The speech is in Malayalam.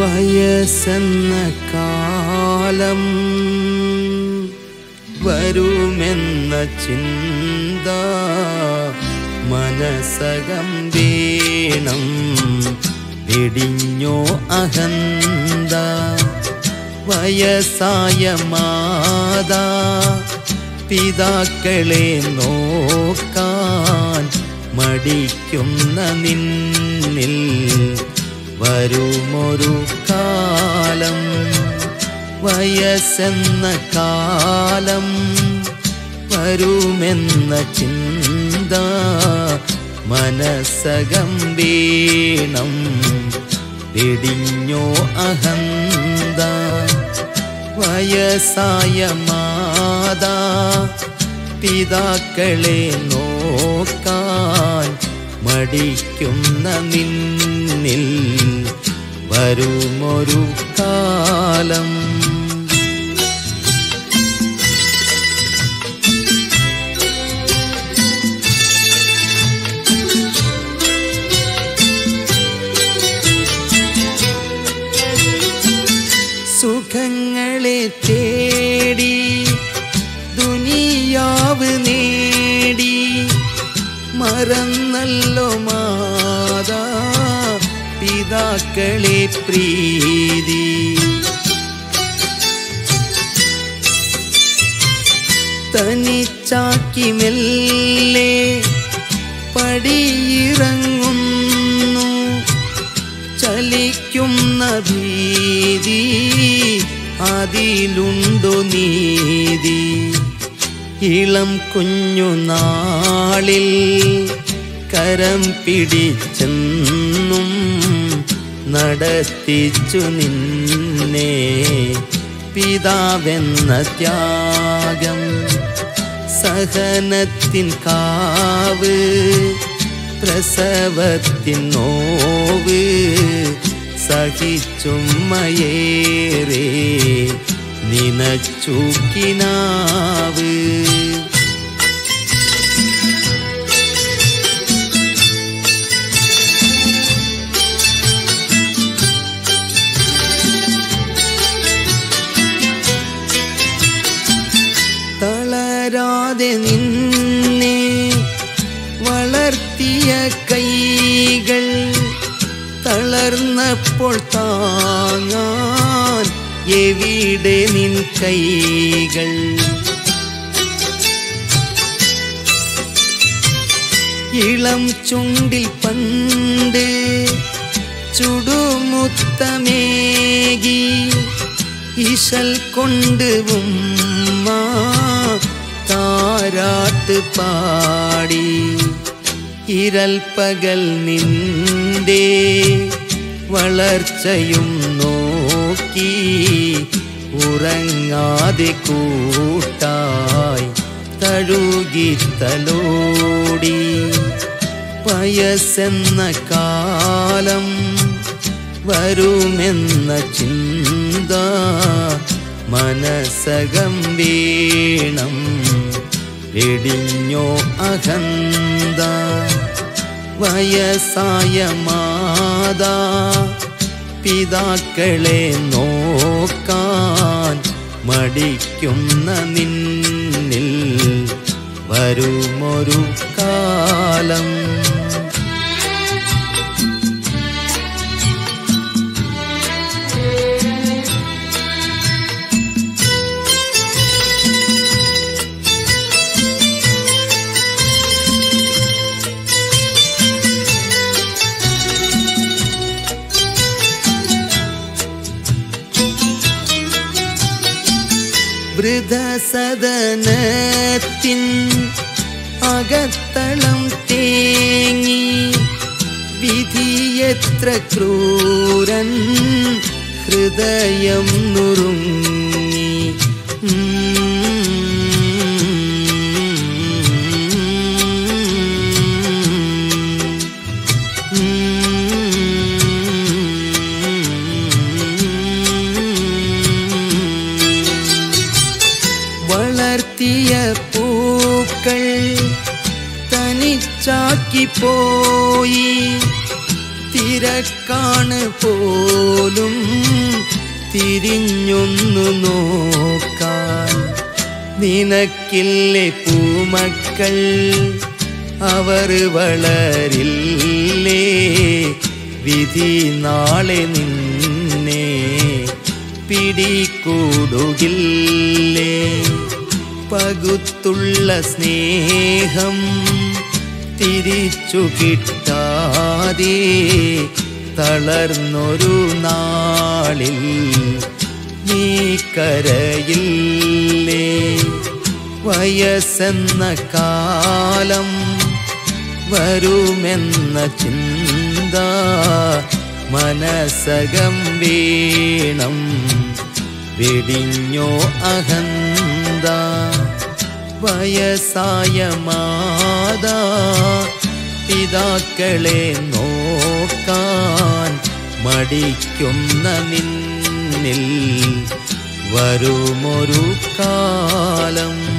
വയസ്സെന്ന കാലം വരുമെന്ന ചിന്ത മനസ്സകം വീണം വെടിഞ്ഞോ അഹന്ത വയസ്സായ മാതാ പിതാക്കളെ നോക്കാൻ മടിക്കുന്ന നിന്നിൽ വരുമൊരു കാലം വയസ്സെന്ന കാലം വരുമെന്ന ചിന്ത മനസ്സകം വീണം വെടിഞ്ഞോ അഹന്ത വയസ്സായ മാതാ പിതാക്കളെ നോക്കാൻ മടിക്കുന്ന നിന്നിൽ വരുമൊരു കാലം സുഖങ്ങളെ തേടി ദുനിയാവ് നേടി മറന്നല്ലോ മാതാ പിതാക്കളെ പ്രീതി തനിച്ചാക്കി മെല്ലെ പടിയിറങ്ങുന്നു ചലിക്കുന്ന ഭീതി അതിലുണ്ടു നീതി ഇളം കുഞ്ഞു നാളിൽ കരം പിടിച്ചെന്നും നടത്തിച്ചു നിന്നെ പിതാവെന്ന ത്യാഗം സഹനത്തിൻ കാവ് പ്രസവത്തിൻ നോവ് സഹിച്ചുമ്മയേറെ നിനച്ചൂക്കിനാവ് തളരാതെ നിന്നെ വളർത്തിയ കൈകൾ തളർന്നപ്പോൾ താങ്ങാൻ എവിടെ നിൻ കൈകൾ ഇളം ചുണ്ടിൽ പണ്ട് ചുടുമുത്തമേകി ഇശൽ കൊണ്ട് ഉമ്മ താരാട്ട് പാടി ഇരൽ പകൽ നിന്റെ വളർച്ചയും നോക്കി ഉറങ്ങാതെ കൂട്ടായി തഴുകി തലോടി വയസ്സെന്ന കാലം വരുമെന്ന ചിന്ത മനസ്സകം വീണം വെടിഞ്ഞോ അഹന്ത വയസ്സായ മാതാ പിതാക്കളെ നോക്കാൻ മടിക്കുന്ന നിന്നിൽ വരുമൊരു കാലം വൃതസദനത്തിൻ അകത്തളം തേങ്ങി വിധിയെത്ര ക്രൂരൻ ഹൃദയം നുറുങ്ങി വളർത്തിയ പൂക്കൾ തനിച്ചാക്കി പോയി തിരക്കാണ് പോലും തിരിഞ്ഞൊന്നു നോക്കാൻ നിനക്കില്ലേ പൂമക്കൾ അവർ വളരില്ലേ വിധി നാളെ നിന്നെ പിടികൂടുകില്ലേ പകുത്തുള്ള സ്നേഹം തിരിച്ചു കിട്ടാതെ തളർന്നൊരു നാളിൽ നീ കരയില്ലേ വയസ്സെന്ന കാലം വരുമെന്ന ചിന്ത മനസ്സകം വീണം വെടിഞ്ഞോ അഹന്ത വയസ്സായ മാതാ പിതാക്കളെ നോക്കാൻ മടിക്കുന്ന നിന്നിൽ വരുമൊരു കാലം